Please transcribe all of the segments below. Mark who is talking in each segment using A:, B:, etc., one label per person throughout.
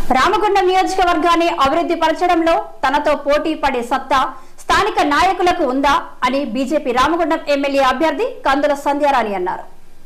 A: రామగుండం నియోజకవర్గాన్ని అభివృద్ధి పరచడంలో తనతో పోటీ పడే సత్తా స్థానిక నాయకులకు ఉందా అని బీజేపీ రామగుండం ఎమ్మెల్యే అభ్యర్థి కందుల సంధ్యారాణి అన్నారు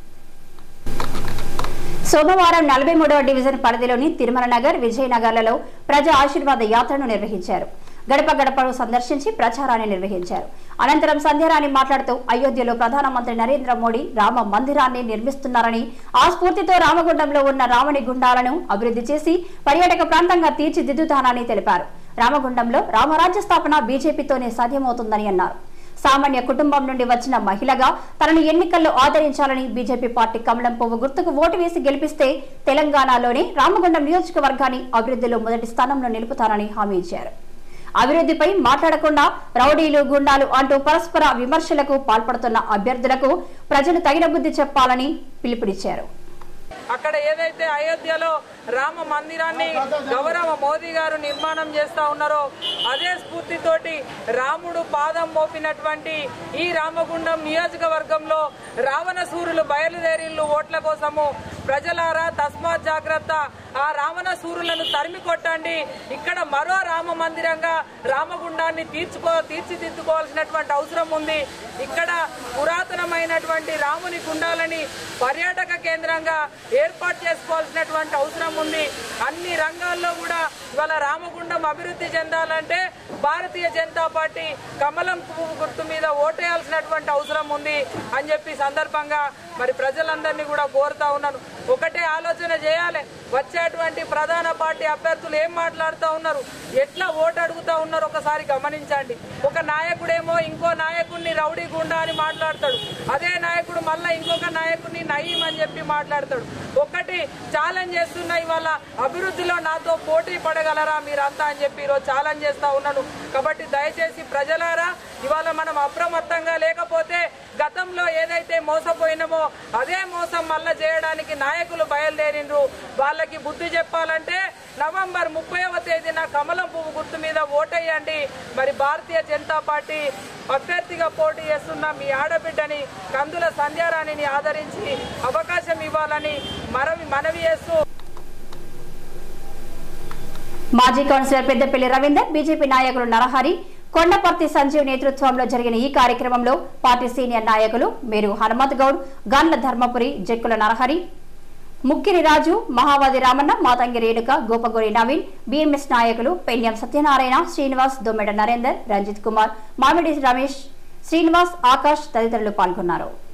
A: సోమవారం నలభై మూడవ డివిజన్ పరిధిలోని తిరుమల నగర్ విజయనగర్లలో ప్రజా ఆశీర్వాద యాత్రను నిర్వహించారు గడప గడపను సందర్శించి ప్రచారాన్ని నిర్వహించారు అనంతరం సంధ్యారాణి మాట్లాడుతూ అయోధ్యలో ప్రధానమంత్రి నరేంద్ర మోడీ రామ మందిరాన్ని నిర్మిస్తున్నారని ఆ స్ఫూర్తితో రామగుండంలో ఉన్న రావణి గుండాలను అభివృద్ధి చేసి పర్యాటక ప్రాంతంగా తీర్చిదిద్దుతానని తెలిపారు రామగుండంలో రామరాజ్య స్థాపన బీజేపీతోనే సాధ్యమవుతుందని అన్నారు సామాన్య కుటుంబం నుండి వచ్చిన మహిళగా తనను ఎన్నికల్లో ఆదరించాలని బీజేపీ పార్టీ కమలం పువ్వు గుర్తుకు ఓటు వేసి గెలిపిస్తే తెలంగాణలోనే రామగుండం నియోజకవర్గాన్ని అభివృద్ధిలో మొదటి స్థానంలో నిలుపుతానని హామీ ఇచ్చారు అభివృద్ధిపై మాట్లాడకుండా రౌడీలు గుండాలు అంటూ పరస్పర విమర్శలకు పాల్పడుతున్న అభ్యర్థులకు ప్రజలు తగిన బుద్ధి చెప్పాలని పిలుపునిచ్చారు
B: అక్కడ ఏదైతే అయోధ్యలో రామ మందిరాన్ని గౌరవ మోదీ గారు నిర్మాణం చేస్తా ఉన్నారో అదే స్ఫూర్తితోటి రాముడు పాదం మోపినటువంటి ఈ రామగుండం నియోజకవర్గంలో రావణ సూర్యులు బయలుదేరిళ్ళు ఓట్ల కోసము ప్రజలారా తస్మాత్ జాగ్రత్త ఆ రావణ సూర్యులను తరిమి కొట్టండి ఇక్కడ మరో రామ మందిరంగా రామగుండాన్ని తీర్చుకో తీర్చిదిద్దుకోవాల్సినటువంటి అవసరం ఉంది ఇక్కడ పురాతనమైనటువంటి రాముని గుండాలని పర్యాటక కేంద్రంగా ఏర్పాటు చేసుకోవాల్సినటువంటి అవసరం ఉంది అన్ని రంగాల్లో కూడా ఇవాళ రామగుండం అభివృద్ధి చెందాలంటే భారతీయ జనతా పార్టీ కమలం పువ్వు గుర్తు మీద ఓటేయాల్సినటువంటి అవసరం ఉంది అని చెప్పి సందర్భంగా మరి ప్రజలందరినీ కూడా కోరుతా ఉన్నాను ఒకటే ఆలోచన చేయాలి వచ్చేటువంటి ప్రధాన పార్టీ అభ్యర్థులు ఏం మాట్లాడుతూ ఉన్నారు ఎట్లా ఓటు అడుగుతా ఉన్నారు ఒకసారి గమనించండి ఒక నాయకుడేమో ఇంకో నాయకుడిని రౌడీ గుండా అని మాట్లాడతాడు అదే నాయకుడు మళ్ళా ఇంకొక నాయకుడిని నయీం అని చెప్పి మాట్లాడతాడు ఒకటి ఛాలెంజ్ చేస్తున్నా ఇవాళ అభివృద్ధిలో నాతో పోటీ పడగలరా మీరంతా అని చెప్పి ఈరోజు ఛాలెంజ్ చేస్తా ఉన్నాను కాబట్టి దయచేసి ప్రజలారా ఇవాళ మనం అప్రమత్తంగా లేకపోతే గతంలో ఏదైతే మోసపోయినామో అదే మోసం మళ్ళా చేయడానికి నాయకులు బయలుదేరిండ్రు వాళ్ళకి బుద్ధి చెప్పాలంటే నవంబర్ ముప్పైవ తేదీన కమలం పువ్వు గుర్తు మీద ఓటేయండి మరి భారతీయ జనతా పార్టీ అభ్యర్థిగా పోటీ చేస్తున్న మీ ఆడబిడ్డని కందుల సంధ్యారాణిని ఆదరించి అవకాశం ఇవ్వాలని మనవి మనవి చేస్తూ
A: మాజీ కౌన్సిలర్ పెద్దపల్లి రవీందర్ బీజేపీ నాయకులు నరహరి కొండపర్తి సంజీవ్ నేతృత్వంలో జరిగిన ఈ కార్యక్రమంలో పార్టీ సీనియర్ నాయకులు మేరు హనుమత్ గౌడ్ గాన్ల ధర్మపురి జక్కుల నరహరి ముక్కిరి రాజు మహావాది రామన్న మాతంగి రేణుక గోపగోరి నవీన్ బీఎంఎస్ నాయకులు పెన్యం సత్యనారాయణ శ్రీనివాస్ దొమ్మెడ నరేందర్ రంజిత్ కుమార్ మామిడి రమేష్ శ్రీనివాస్ ఆకాష్ తదితరులు పాల్గొన్నారు